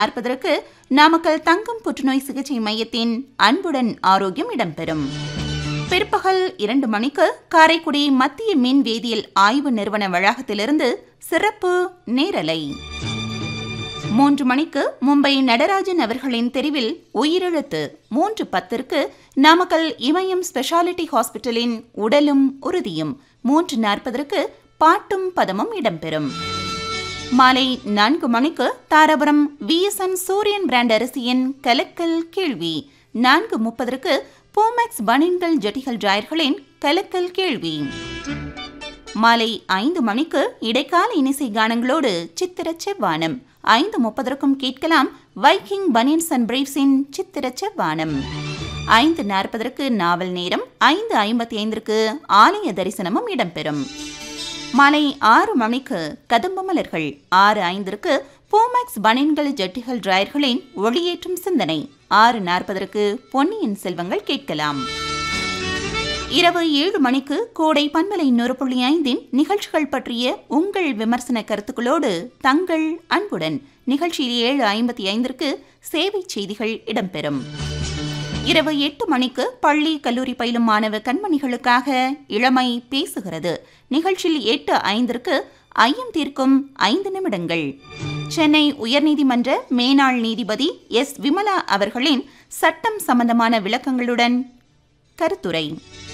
நாற்பதற்கு நாமக்கல் தங்கம் புற்றுநோய் சிகிச்சை மையத்தின் அன்புடன் ஆரோக்கியம் இடம்பெறும் பிற்பகல் இரண்டு மணிக்கு காரைக்குடி மத்திய மின் வேதியியல் ஆய்வு நிறுவன வளாகத்திலிருந்து சிறப்பு நேரலை மூன்று மணிக்கு மும்பை நடராஜன் அவர்களின் தெரிவில் உயிரெழுத்து மூன்று பத்திற்கு நாமக்கல் இமயம் ஸ்பெஷாலிட்டி ஹாஸ்பிட்டலின் உடலும் உறுதியும் மூன்று நாற்பதற்கு பாட்டும் பதமும் இடம்பெறும் மாலை நான்கு மணிக்கு தாராபுரம் விஎஸ்என் சூரியன் பிராண்ட் அரிசியின் கலக்கல் கேள்வி நான்கு முப்பதற்கு பூமெக்ஸ் பனின்கள் ஜட்டிகள் டிராயர்களின் கலக்கல் கேள்வி மாலை ஐந்து மணிக்கு இடைக்கால இனிசை கானங்களோடு சித்திர செவ்வானம் ஐந்து முப்பதற்கும் கேட்கலாம் வைக்கிங் பனியன்ஸ் அண்ட் பிரீவ்ஸின் சித்திர செவ்வானம் ஐந்து நாற்பதற்கு நாவல் நேரம் ஐந்து ஐம்பத்தி ஐந்திற்கு ஆலய தரிசனமும் இடம்பெறும் மாலை ஆறு மணிக்கு கதம்ப மலர்கள் ஆறு ஐந்திற்கு பூமேக்ஸ் பனின்கள் ஜட்டிகள் டிராயர்களின் ஒளியேற்றும் சிந்தனை ஆறு நாற்பதற்கு பொன்னியின் செல்வங்கள் கேட்கலாம் இரவு ஏழு மணிக்கு கோடை பண்பலை நூறு புள்ளி ஐந்தின் நிகழ்ச்சிகள் பற்றிய உங்கள் விமர்சன கருத்துக்களோடு தங்கள் அன்புடன் நிகழ்ச்சியில் ஏழு ஐம்பத்தி ஐந்திற்கு சேவை செய்திகள் இடம்பெறும் இரவு எட்டு மணிக்கு பள்ளி கல்லூரி பயிலும் மாணவ கண்மணிகளுக்காக இளமை பேசுகிறது நிகழ்ச்சியில் எட்டு ஐந்திற்கு ஐயம் தீர்க்கும் ஐந்து நிமிடங்கள் சென்னை உயர்நீதிமன்ற மேனாள் நீதிபதி எஸ் விமலா அவர்களின் சட்டம் சம்பந்தமான விளக்கங்களுடன் கருத்துரை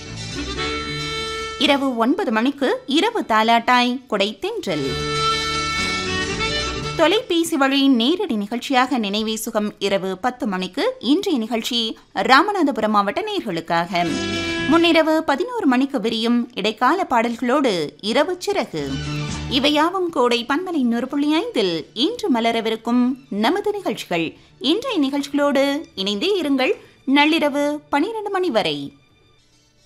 இரவு ஒன்பது மணிக்கு இரவு தாலாட்டாய் கொடை தென்றல் தொலைபேசி வழி நேரடி நிகழ்ச்சியாக நினைவே சுகம் இரவு பத்து மணிக்கு இன்றைய நிகழ்ச்சி ராமநாதபுரம் மாவட்ட நேர்களுக்காக முன்னிரவு பதினோரு மணிக்கு விரியும் இடைக்கால பாடல்களோடு இரவு சிறகு இவையாவும் கோடை பன்மலை நூறு புள்ளி ஐந்தில் இன்று மலரவிருக்கும் நமது நிகழ்ச்சிகள் இன்றைய நிகழ்ச்சிகளோடு இணைந்தே இருங்கள் நள்ளிரவு பனிரெண்டு மணி வரை